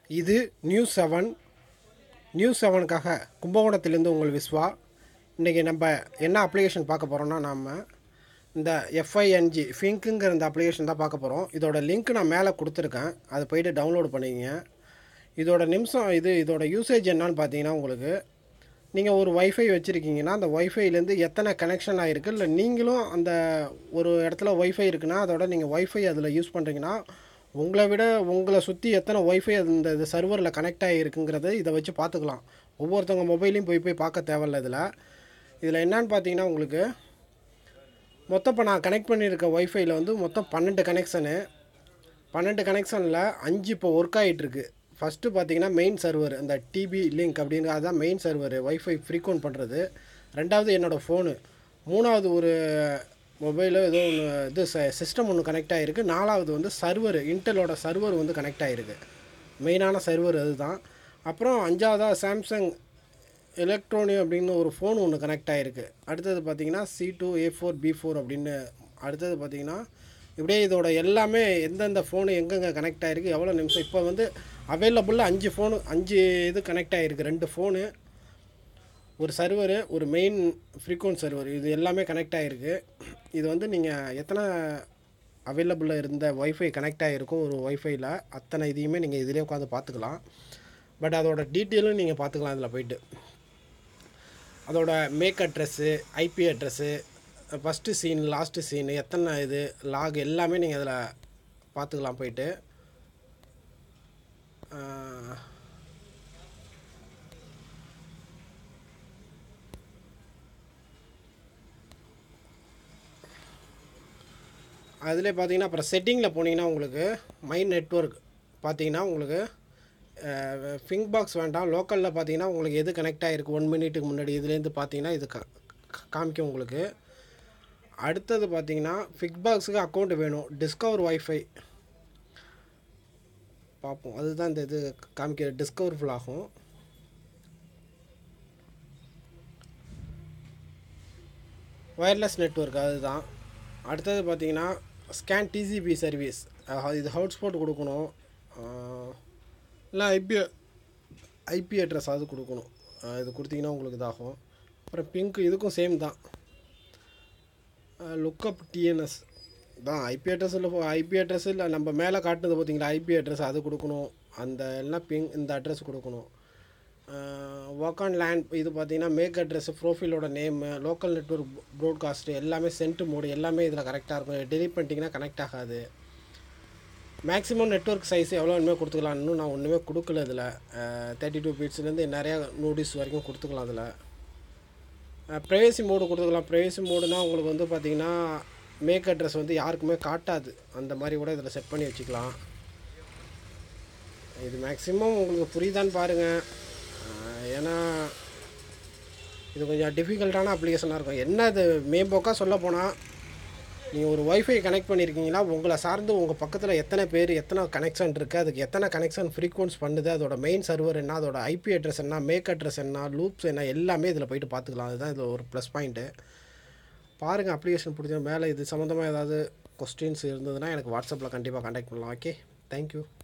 இது news seven news செவனுக்காக கும்பகோணத்திலேருந்து உங்கள் விஸ்வா இன்றைக்கி நம்ம என்ன அப்ளிகேஷன் பார்க்க போகிறோம்னா நம்ம இந்த எஃப்ஐஎன்ஜி ஃபிங்க்குங்கிற இந்த அப்ளிகேஷன் தான் பார்க்க போகிறோம் இதோட லிங்க் நான் மேலே கொடுத்துருக்கேன் அதை போயிட்டு டவுன்லோட் பண்ணிக்கங்க இதோட நிமிஷம் இது இதோட யூசேஜ் என்னன்னு பார்த்தீங்கன்னா உங்களுக்கு நீங்கள் ஒரு வைஃபை வச்சுருக்கீங்கன்னா அந்த வைஃபைலேருந்து எத்தனை கனெக்ஷன் ஆகிருக்கு இல்லை நீங்களும் அந்த ஒரு இடத்துல வைஃபை இருக்குன்னா அதோட நீங்கள் வைஃபை அதில் யூஸ் பண்ணுறீங்கன்னா உங்களை விட உங்களை சுற்றி எத்தனை வைஃபை அந்த இது சர்வரில் கனெக்ட் ஆகிருக்குங்கிறத இதை வச்சு பார்த்துக்கலாம் ஒவ்வொருத்தவங்க மொபைலையும் போய் போய் பார்க்க தேவையில்ல இதில் இதில் என்னன்னு பார்த்தீங்கன்னா உங்களுக்கு மொத்தம் இப்போ நான் கனெக்ட் பண்ணியிருக்க வைஃபைல வந்து மொத்தம் பன்னெண்டு கனெக்ஷனு பன்னெண்டு கனெக்ஷனில் அஞ்சு இப்போ ஒர்க் ஆகிட்டுருக்கு ஃபஸ்ட்டு பார்த்தீங்கன்னா மெயின் சர்வர் அந்த டிபி லிங்க் அப்படிங்கிற அதுதான் மெயின் சர்வர் வைஃபை ஃப்ரீக்வெண்ட் பண்ணுறது ரெண்டாவது என்னோடய ஃபோனு மூணாவது ஒரு மொபைலோ ஏதோ ஒன்று இது சிஸ்டம் ஒன்று கனெக்ட் ஆகிருக்கு நாலாவது வந்து சர்வர் இன்டெலோட சர்வர் வந்து கனெக்ட் ஆகிருக்கு மெயினான சர்வர் அதுதான் அப்புறம் அஞ்சாவதாக சாம்சங் எலக்ட்ரானி அப்படின்னு ஒரு ஃபோன் ஒன்று கனெக்ட் ஆகிருக்கு அடுத்தது பார்த்தீங்கன்னா C two A four B four அப்படின்னு அடுத்தது பார்த்தீங்கன்னா இப்படியே இதோட எல்லாமே எந்தெந்த ஃபோனு எங்கெங்கே கனெக்ட் ஆகிருக்கு எவ்வளோ நிமிஷம் இப்போ வந்து அவைலபிளில் அஞ்சு ஃபோனு அஞ்சு இது கனெக்ட் ஆகிருக்கு ரெண்டு ஃபோனு ஒரு சர்வரு ஒரு மெயின் ஃப்ரீக்வன்ட் சர்வர் இது எல்லாமே கனெக்ட் ஆகிருக்கு இது வந்து நீங்கள் எத்தனை அவைலபிளில் இருந்த ஒய்ஃபை கனெக்ட் ஆகிருக்கும் ஒரு ஒய்ஃபையில் அத்தனை இதையுமே நீங்கள் இதிலே உட்காந்து பார்த்துக்கலாம் பட் அதோட டீட்டெயிலும் நீங்கள் பார்த்துக்கலாம் இதில் போயிட்டு அதோட MAC address IP address first seen last seen எத்தனை இது லாக் எல்லாமே நீங்கள் அதில் பார்த்துக்கலாம் போயிட்டு ஆஹ், அதிலே பார்த்தீங்கன்னா அப்புறம் செட்டிங்கில் போனீங்கன்னா உங்களுக்கு மைண்ட் நெட்வொர்க் பார்த்தீங்கன்னா உங்களுக்கு ஃபிங் பாக்ஸ் வேண்டாம் லோக்கலில் பார்த்தீங்கன்னா உங்களுக்கு எது கனெக்ட் ஆகிருக்கு ஒன் மினிட்டுக்கு முன்னாடி இதுலேருந்து பார்த்தீங்கன்னா இது கா- கா- காமிக்கும் உங்களுக்கு அடுத்தது பார்த்தீங்கன்னா ஃபிக் பாக்ஸுக்கு அக்கௌண்ட் வேணும் டிஸ்கவர் வைஃபை பார்ப்போம் அதுதான் இந்த இது காமிக்கிற டிஸ்கவர் ஃபுல் ஆகும் ஒயர்லெஸ் நெட்வொர்க் அதுதான் அடுத்தது பார்த்தீங்கன்னா ஸ்கேன் டிசிபி சர்வீஸ் இது ஹாட்ஸ்பாட் கொடுக்கணும் அஹ், இல்லை ஐபி ஐபி அட்ரஸ் அது கொடுக்கணும் அஹ், இது கொடுத்தீங்கன்னா உங்களுக்கு இதாகும் அப்புறம் பிங்க் இதுக்கும் சேம் தான் லுக்கப் டிஎன்எஸ் தான் ஐபி அட்ரஸ் இல்லை ஐபி அட்ரஸ் இல்லை நம்ம மேலே காட்டுனது பார்த்தீங்களா ஐபி அட்ரஸ் அது கொடுக்கணும் அந்த எல்லாம் பிங் இந்த அட்ரஸ் கொடுக்கணும் ஒர்க் ஆன் லேண்ட் இது பார்த்தீங்கன்னா மேக் அட்ரஸ் ப்ரோஃபைலோட நேமு லோக்கல் நெட்ஒர்க் ப்ராட்காஸ்ட்டு எல்லாமே சென்ட் மோடு எல்லாமே இதில் கரெக்டாக இருக்கும் டெலிட் பண்ணிட்டீங்கன்னா கனெக்ட் ஆகாது மேக்ஸிமம் நெட்வொர்க் சைஸ் எவ்வளோ வேணுமே கொடுத்துக்கலாம் இன்னும் நான் ஒன்றுமே கொடுக்கல இதில் தேர்ட்டி டூ பீட்ஸ்லேருந்து நிறையா நோட்டீஸ் வரைக்கும் கொடுத்துக்கலாம் அதில் ப்ரைவேசி மோடு கொடுத்துக்கலாம் ப்ரைவேசி மோடுனா உங்களுக்கு வந்து பார்த்தீங்கன்னா மேக் அட்ரஸ் வந்து யாருக்குமே காட்டாது அந்த மாதிரி கூட இதில் செட் பண்ணி வச்சுக்கலாம் இது மேக்ஸிமம் உங்களுக்கு புரியுதான்னு பாருங்கள் ஏன்னா இது கொஞ்சம் டிஃபிகல்ட்டான அப்ளிகேஷனாக இருக்கும் என்ன இது மேம்போக்காக சொல்ல போனால் நீங்கள் ஒரு ஒய்ஃபை கனெக்ட் பண்ணியிருக்கீங்களா உங்களை சார்ந்து உங்கள் பக்கத்தில் எத்தனை பேர் எத்தனை கனெக்ஷன் இருக்குது அதுக்கு எத்தனை கனெக்ஷன் ஃப்ரீக்வன்ஸ் பண்ணுது அதோட மெயின் சர்வர் என்ன அதோட ஐபி அட்ரஸ் என்ன மேக் அட்ரஸ் என்ன லூப்ஸ் என்ன எல்லாமே இதில் போயிட்டு பார்த்துக்கலாம் அதுதான் இதில் ஒரு ப்ளஸ் பாயிண்ட்டு பாருங்கள் அப்ளிகேஷன் பிடிச்ச மேலே இது சம்மந்தமாக ஏதாவது கொஸ்டின்ஸ் இருந்ததுன்னா எனக்கு வாட்ஸ்அப்பில் கண்டிப்பாக கான்டாக்ட் பண்ணலாம் ஓகே தேங்க்யூ